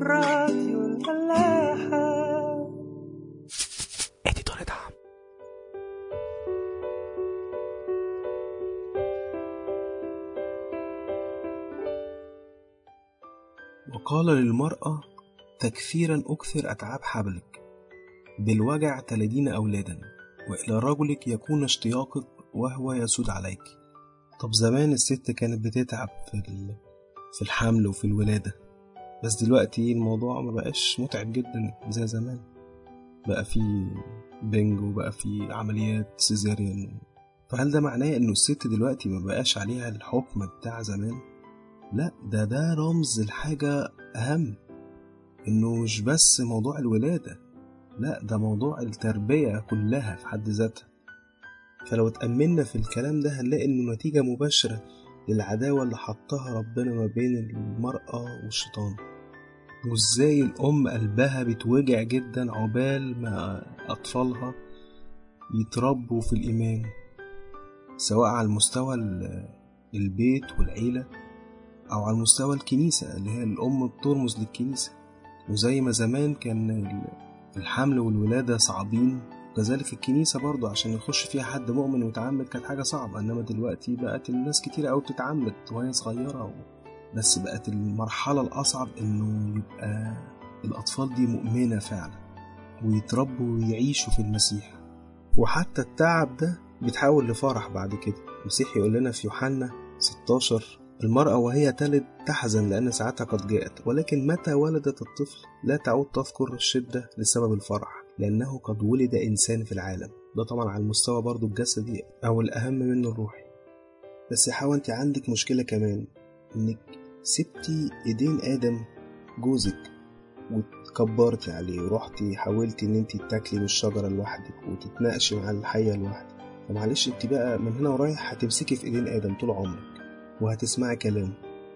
راديو الملاحة اديتور دعم وقال للمرأة تكثيرا أكثر أتعاب حبلك بالوجع تلدين أولادا وإلى رجلك يكون اشتياقك وهو يسود عليك طب زمان الست كانت بتتعب في ال- في الحمل وفي الولادة بس دلوقتي الموضوع ما بقاش متعب جدا زي زمان بقى في بنج وبقى في عمليات سيزاريان فهل ده معناه انه الست دلوقتي ما بقاش عليها الحكم بتاع زمان لا ده ده رمز لحاجة أهم إنه مش بس موضوع الولادة لا ده موضوع التربية كلها في حد ذاتها فلو اتأملنا في الكلام ده هنلاقي إنه نتيجة مباشرة للعداوة اللي حطها ربنا ما بين المرأة والشيطان وإزاي الأم قلبها بيتوجع جدا عقبال ما أطفالها يتربوا في الإيمان سواء على المستوى ال- البيت والعيلة أو على مستوى الكنيسة اللي هي الأم بترمز للكنيسة وزي ما زمان كان ال- الحمل والولادة صعبين كذلك الكنيسة برضو عشان يخش فيها حد مؤمن ويتعمد كانت حاجة صعبة إنما دلوقتي بقت الناس كتير أوي بتتعمد وهي صغيرة و... بس بقت المرحلة الأصعب إنه يبقى الأطفال دي مؤمنة فعلا ويتربوا ويعيشوا في المسيح وحتى التعب ده بيتحول لفرح بعد كده المسيح يقول لنا في يوحنا 16 المرأة وهي تلد تحزن لأن ساعتها قد جاءت ولكن متى ولدت الطفل لا تعود تذكر الشدة لسبب الفرح لأنه قد ولد إنسان في العالم ده طبعا على المستوى برضو الجسدي أو الأهم منه الروحي بس يا حوا أنت عندك مشكلة كمان إنك سبتي إيدين آدم جوزك واتكبرتي عليه ورحتي حاولتي إن أنت تاكلي من الشجرة لوحدك وتتناقشي مع الحية لوحدك فمعلش أنت بقى من هنا ورايح هتمسكي في إيدين آدم طول عمرك وهتسمعي كلامه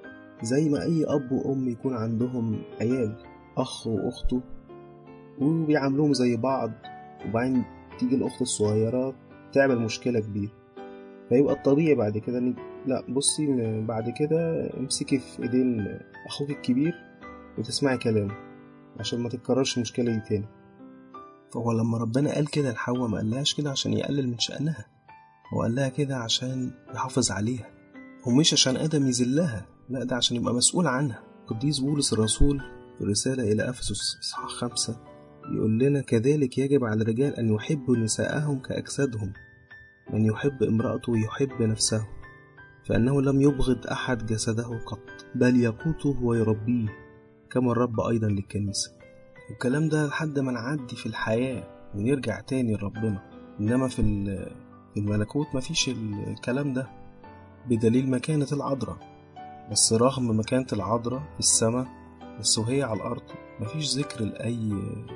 زي ما أي أب وأم يكون عندهم عيال أخ وأخته وبيعاملوهم زي بعض وبعدين تيجي الأخت الصغيرة تعمل مشكلة كبيرة فيبقى الطبيعي بعد كده إنك لا بصي م- بعد كده امسكي في إيدين أخوك الكبير وتسمعي كلامه عشان ما تتكررش المشكلة دي تاني فهو لما ربنا قال كده لحواء ما قالهاش كده عشان يقلل من شأنها هو قال لها كده عشان يحافظ عليها ومش عشان آدم يذلها لا ده عشان يبقى مسؤول عنها قديس بولس الرسول في الرسالة إلى أفسس إصحاح خمسة يقول لنا كذلك يجب على الرجال أن يحبوا نساءهم كأجسادهم من يحب امرأته يحب نفسه فإنه لم يبغض أحد جسده قط بل يقوته ويربيه كما الرب أيضا للكنيسة والكلام ده لحد ما نعدي في الحياة ونرجع تاني لربنا إنما في ال- في الملكوت مفيش الكلام ده بدليل مكانة العذراء بس رغم مكانة العذراء في السماء بس وهي على الأرض مفيش ذكر لأي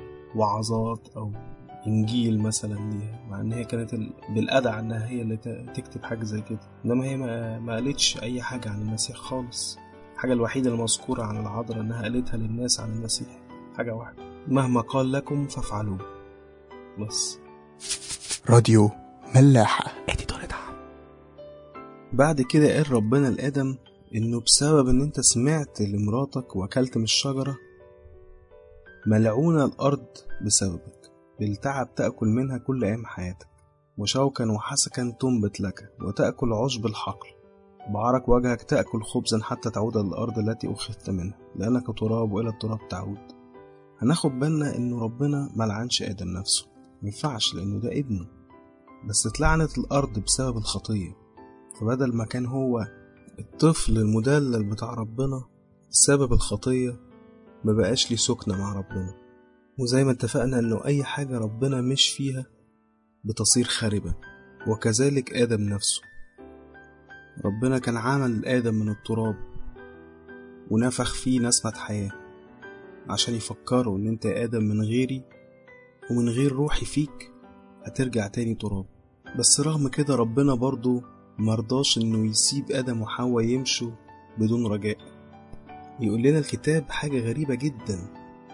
وعظات أو إنجيل مثلا ليها مع إن هي كانت ال- بالأدعى إنها هي اللي ت- تكتب حاجة زي كده إنما هي ما, ما قالتش أي حاجة عن المسيح خالص الحاجة الوحيدة المذكورة عن العذراء إنها قالتها للناس عن المسيح حاجة واحدة مهما قال لكم فافعلوه بس راديو ملاحة اديتور دعم بعد كده قال ربنا لآدم إنه بسبب إن أنت سمعت لمراتك وأكلت من الشجرة ملعونة الأرض بسببك بالتعب تأكل منها كل أيام حياتك وشوكا وحسكا تنبت لك وتأكل عشب الحقل بعرق وجهك تأكل خبزا حتى تعود للأرض التي أخذت منها لأنك تراب وإلى التراب تعود هناخد بالنا إنه ربنا ملعنش آدم نفسه مينفعش لأنه ده ابنه بس اتلعنت الأرض بسبب الخطية فبدل ما كان هو الطفل المدلل بتاع ربنا بسبب الخطية ما بقاش ليه سكنة مع ربنا وزي ما اتفقنا انه اي حاجة ربنا مش فيها بتصير خاربة وكذلك آدم نفسه ربنا كان عمل آدم من التراب ونفخ فيه نسمة حياة عشان يفكروا ان انت يا آدم من غيري ومن غير روحي فيك هترجع تاني تراب بس رغم كده ربنا برضو مرضاش انه يسيب ادم وحواء يمشوا بدون رجاء يقول لنا الكتاب حاجة غريبة جدا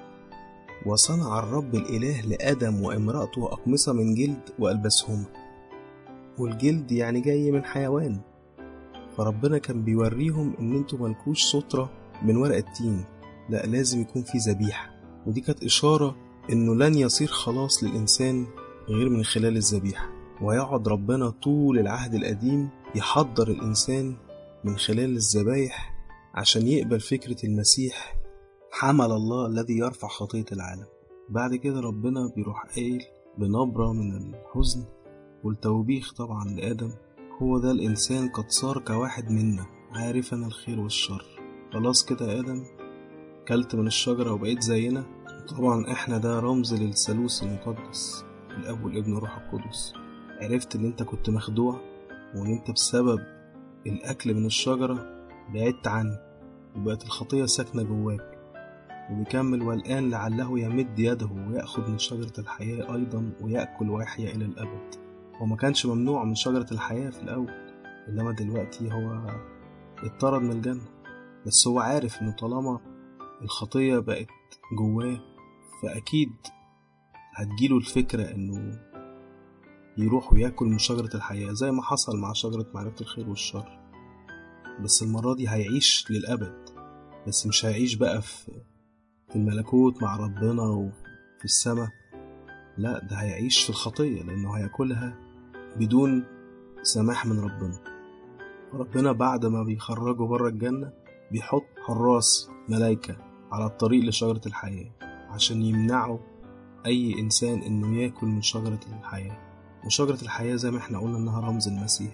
وصنع الرب الإله لآدم وامرأته أقمصة من جلد وألبسهما والجلد يعني جاي من حيوان فربنا كان بيوريهم إن انتوا ملكوش سترة من ورق التين لا لازم يكون في ذبيحة ودي كانت إشارة إنه لن يصير خلاص للإنسان غير من خلال الذبيحة ويقعد ربنا طول العهد القديم يحضر الإنسان من خلال الذبايح عشان يقبل فكرة المسيح حمل الله الذي يرفع خطية العالم بعد كده ربنا بيروح قايل بنبرة من الحزن والتوبيخ طبعا لآدم هو ده الإنسان قد صار كواحد منا عارفا الخير والشر خلاص كده يا آدم كلت من الشجرة وبقيت زينا طبعا احنا ده رمز للثالوث المقدس الأب والابن والروح القدس عرفت إن أنت كنت مخدوع وإن أنت بسبب الأكل من الشجرة بعدت عني وبقت الخطية ساكنة جواك وبيكمل والآن لعله يمد يده ويأخذ من شجرة الحياة أيضا ويأكل ويحيا إلى الأبد هو ما كانش ممنوع من شجرة الحياة في الأول إنما دلوقتي هو اتطرد من الجنة بس هو عارف إنه طالما الخطية بقت جواه فأكيد هتجيله الفكرة إنه يروح وياكل من شجرة الحياة زي ما حصل مع شجرة معرفة الخير والشر بس المرة دي هيعيش للأبد بس مش هيعيش بقى في في الملكوت مع ربنا وفي السماء لا ده هيعيش في الخطية لأنه هياكلها بدون سماح من ربنا ربنا بعد ما بيخرجه بره الجنة بيحط حراس ملايكة على الطريق لشجرة الحياة عشان يمنعوا أي إنسان إنه ياكل من شجرة الحياة وشجرة الحياة زي ما احنا قلنا إنها رمز المسيح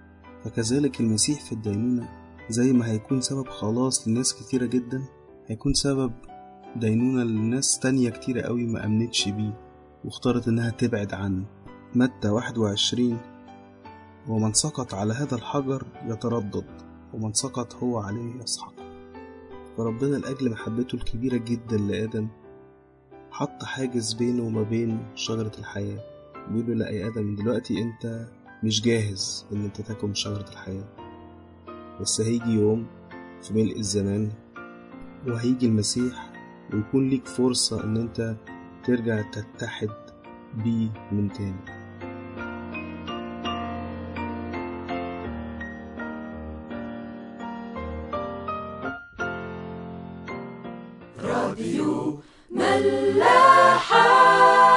فكذلك المسيح في الدينونة زي ما هيكون سبب خلاص لناس كتيرة جدا هيكون سبب دينونة لناس تانية كتيرة قوي ما أمنتش بيه واختارت إنها تبعد عنه متى واحد وعشرين ومن سقط على هذا الحجر يتردد ومن سقط هو عليه يسحق فربنا لأجل محبته الكبيرة جدا لآدم حط حاجز بينه وما بين شجرة الحياة بيقول له لا يا آدم دلوقتي أنت مش جاهز إن أنت تاكل من شجرة الحياة بس هيجي يوم في ملء الزمان وهيجي المسيح ويكون ليك فرصة إن أنت ترجع تتحد بيه من تاني راديو ملاحة